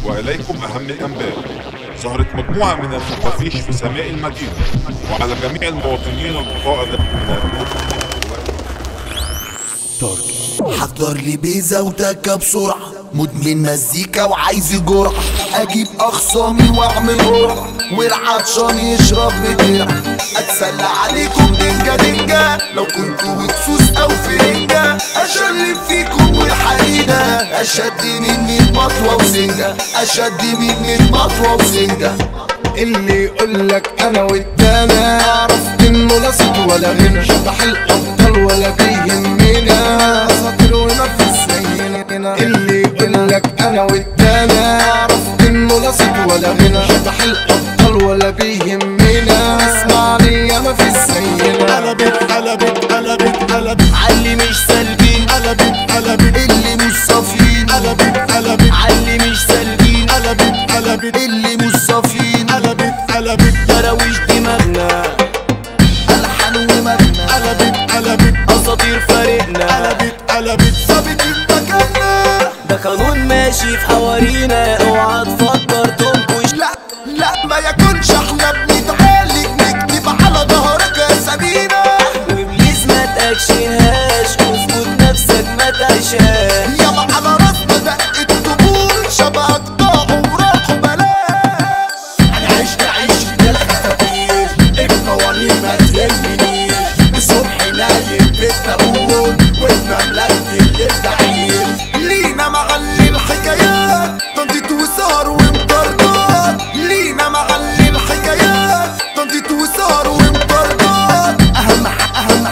وإليكم أهم الأنباء ظهرت مجموعة من الخفافيش في سماء المدينة وعلى جميع المواطنين القائد حضر لي بيزا وتكة بسرعة مدمن مزيكا وعايز جرعة اجيب اخصامي واعمل قرعة والعطشان يشرب بدرع اتسلى عليكم دنجا دنجا لو كنتوا وكسوس او فرنجة اشلب فيكم والحريدة اشد مني المطوة وسنجة اشد مني المطوة وسنجة اللي يقولك انا والتاني اعرف انه لا صوت ولا غنى شبح الابطال ولا بيهمنا اساطير ونفس زينا اللي يقولك انا والتاني اعرف انه لا صوت ولا غنى شبح الابطال ولا بيهمنا اسمعني يا ما في زينا قلبت قلبت قلبت قلبت علي مش سالبين قلبت قلبت اللي مش صافين قلبت قلبت علي مش سالبين قلبت قلبت اللي مش صافين قلبت قلبت دراويش دماغنا الحان ومغنى قلبت قلبت اساطير فارقنا قلبت قلبت ثابت مكاننا ده قانون ماشي في حوارينا اوعى تفكر تنكش لا لا ما يكونش احنا بنتعالج نكتب على ظهرك اسامينا وابليس ما تاكشنهاش اظبط نفسك ما تعيشهاش ياما على راسنا دقت طبول شبهك ضاعوا وراحوا بلاش انا عشت عيشة الخفافيش القوانين ما تهمنيش الصبح نايم في التابوت والمملكة اللي بتعيش لينا معلي الحكايات تنطيط وسهر ومطاردات لينا معلي الحكايات تنطيط وسهر ومطاردات اهم اهم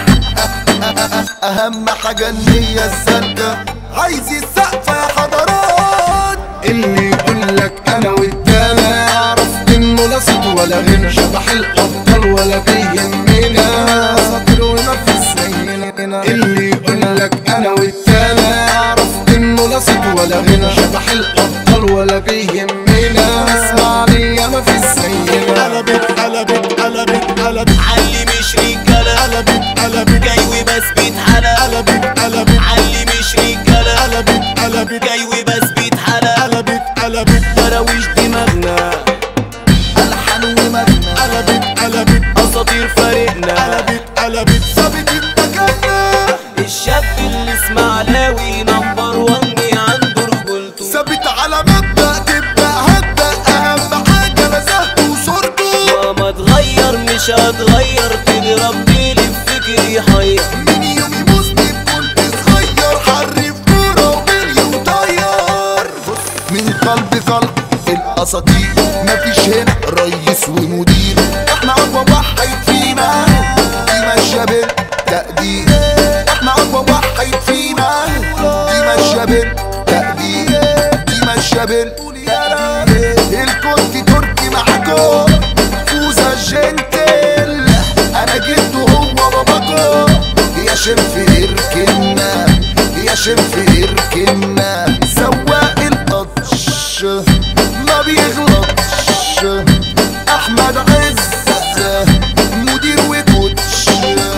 اهم حاجة النية السادة عايز السقف يا حضرات اللي يقولك انا والتاني اعرف انه لا صوت ولا غنى شبح الابطال ولا بيهمنا اساطير ونفس زينا اللي يقولك انا والتاني اعرف انه لا صوت ولا غنى شبح الابطال ولا بيهمنا اسمعني يا ما في زينا قلبت قلبت قلبت قلبت علي مش رجاله قلبت قلبت جاي وبس بيتحلى قلبت قلبت علي مش رجاله قلبت قلبت جاي وبس بيتحلى قلبت قلبت دراويش دماغنا الحان ومغنى قلبت قلبت اساطير فارقنا قلبت قلبت ثابت مكاننا الشاب اللي اسماعيلاوي نمبر وان عنده رجولته ثابت على مبدأ تبدأ هبدأ أهم حاجة نزهته وصورته ما اتغير مش هتغير تضرب ليلي بفكري يحير من يومي مذنب كنت صغير حرف كورة وبلي وطير من قلب قلب الأساطير مفيش هنا رئيس ومدير احنا أقوى واحد فينا دي ماشية بالتقدير احنا أقوى واحد فينا دي ماشية بالتقدير دي ماشية بالتقدير الكنت تركي معاكم فوزة جنتل انا جد وهو باباكو يا شرف اركنا يا شرف اركنا سواق القطش ما بيغلطش احمد عز مدير وكوتش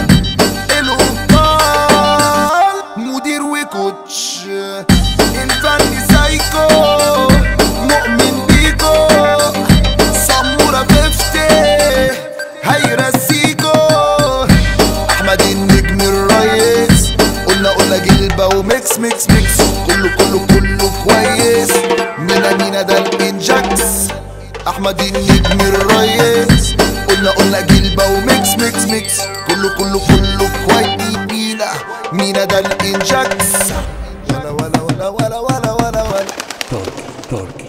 الابطال مدير وكوتش الفن سايكو مؤمن بيكو سمورة فيفتي هيرسيكو احمد النجم الريس قلنا قلنا جلبة وميكس ميكس ميكس كله كله كله كويس مينا مينا ده الانجاكس احمد النجم الريس قلنا قلنا جلبة وميكس ميكس ميكس كله كله كله كويس مينا مينا ده الانجاكس ولا ولا ولا ولا ولا ولا ولا تركي تركي